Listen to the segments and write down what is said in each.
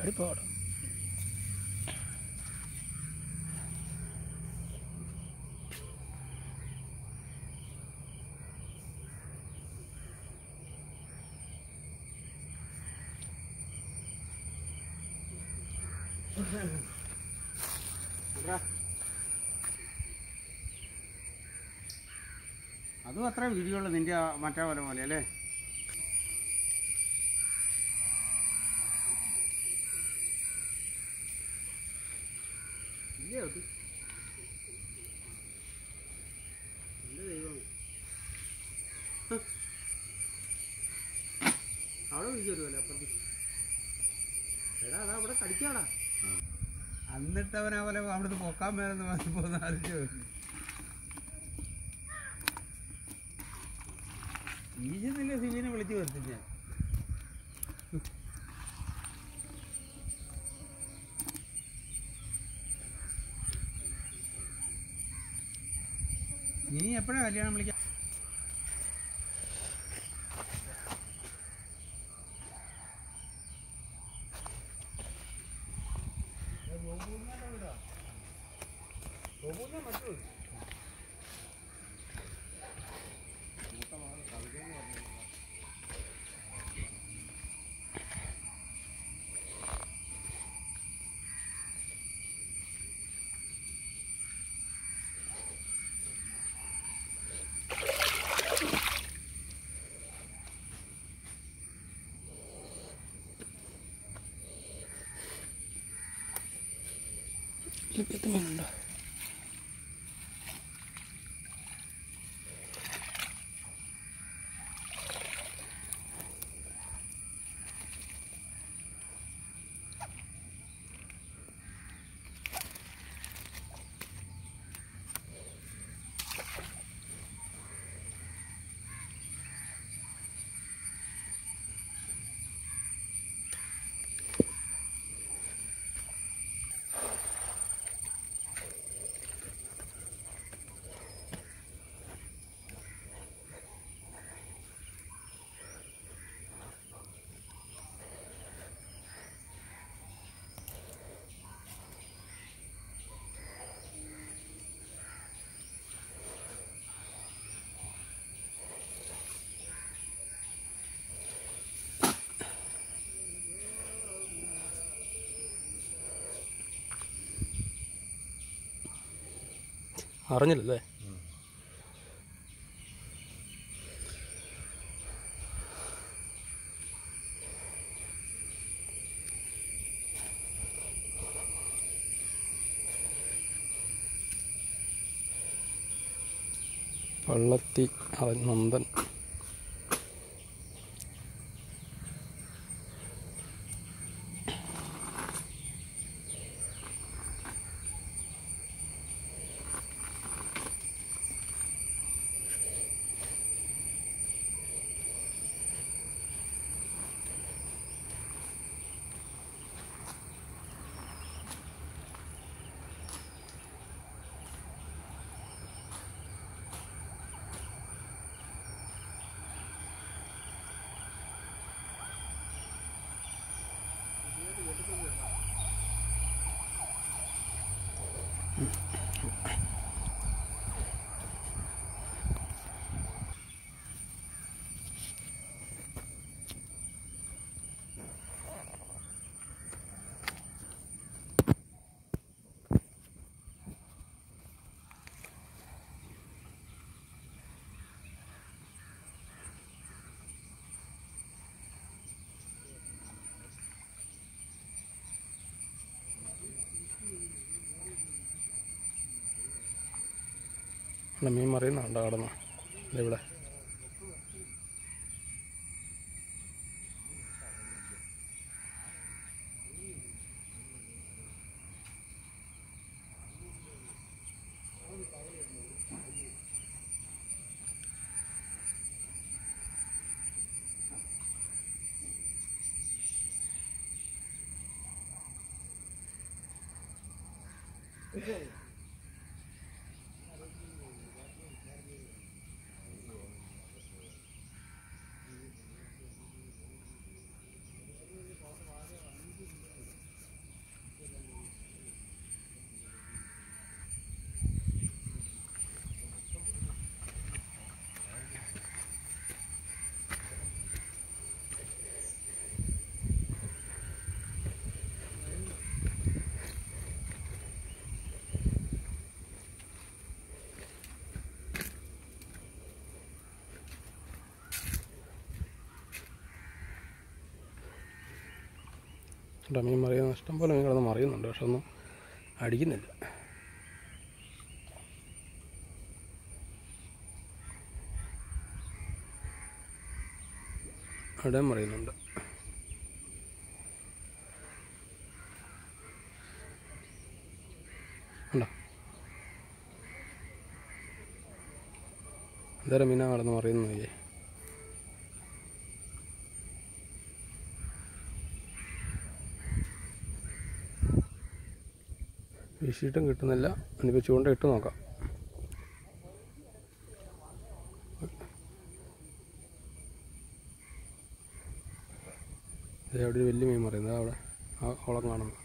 ചാടിപ്പോടാ അതും അത്ര വീതിയുള്ളൂ നിന്റെ ആ മറ്റേ പോലെ പോലെ അല്ലേ ഇല്ലേ അത്? എന്റെ ദൈവമേ. ഹ്. അവിടെ വീതി വരുമല്ലോ അപ്പുറത്ത് എടാ അതാ അവിടെ കടിക്കാടാ എന്നിട്ട് അവനെ പോലെ അവിടുന്ന് പൊക്കാൻ മേലെന്ന് വന്നപ്പോ ഒന്ന് ആലോചിച്ച് നോക്ക്. ഈജുന്നില്ല സിബിനെ വിളിച്ചു വരുത്തി ഞാൻ നീ എപ്പോഴാ കല്യാണം വിളിക്കാം ലിപ്പത്ത് മീനുണ്ടോ അറിഞ്ഞില്ലല്ലേ വള്ളത്തി അവൻ നന്ദൻ ഇവിടെ മീൻ മറിയുന്നുണ്ടോ കടന്ന് ഇവിടെ ചേട്ടാ മീൻ മറിയുന്ന ഇഷ്ടം പോലെ മീൻ കിടന്ന് മറിയുന്നുണ്ട് പക്ഷെ ഒന്നും അടിക്കുന്നില്ല അവിടെയും മറിയുന്നുണ്ട് ഉണ്ടോ എന്തോരം മീനാ കടന്ന് മറിയുന്നു നോക്കിയേ വീശിയിട്ടും കിട്ടുന്നില്ല ഇനിയിപ്പോൾ ചൂണ്ട ഇട്ട് നോക്കാം ദേ അവിടെ ഒരു വലിയ മീൻ പറയുന്നത് അവിടെ ആ കുളം കാണുന്നു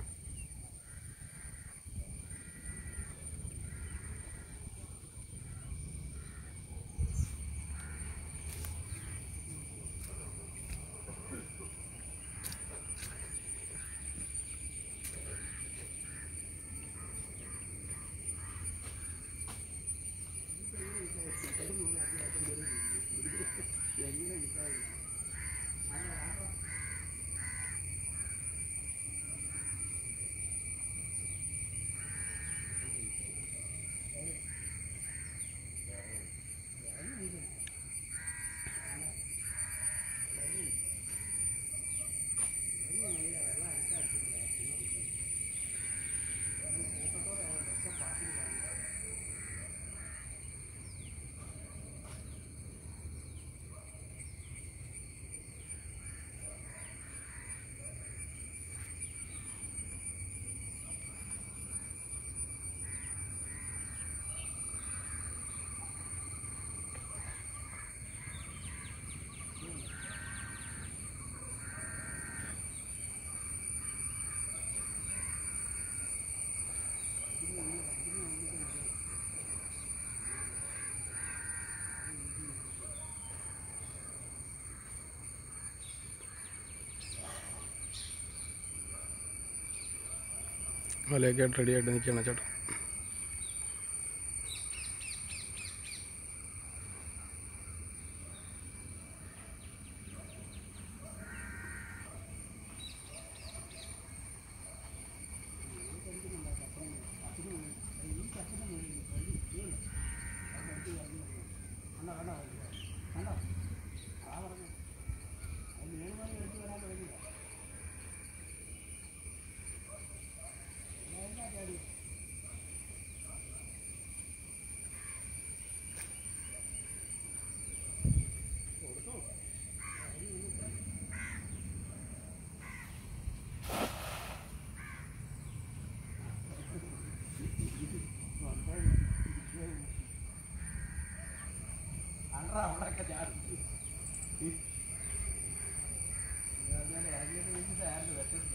വലയൊക്കെ ആയിട്ട് റെഡി ആയിട്ട് നിൽക്കുകയാണ് ചേട്ടാ അണ്ടാ അവിടെയൊക്കെ ചാടും ഞാൻ ഇറങ്ങിയത് വെച്ചിട്ടായിരുന്നു വെച്ചിട്ട്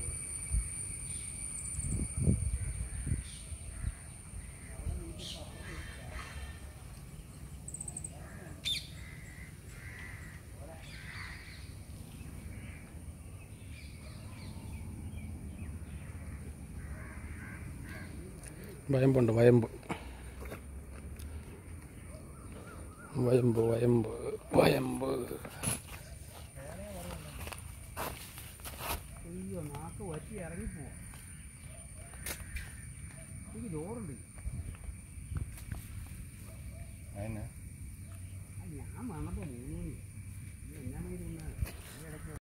വയമ്പുണ്ട് വയമ്പ് വയമ്പ് വയമ്പ് വയമ്പ് അയ്യോ നാക്ക് വറ്റി ഇറങ്ങിപ്പോവാ എനിക്ക് ചോറുണ്ട് അതിന്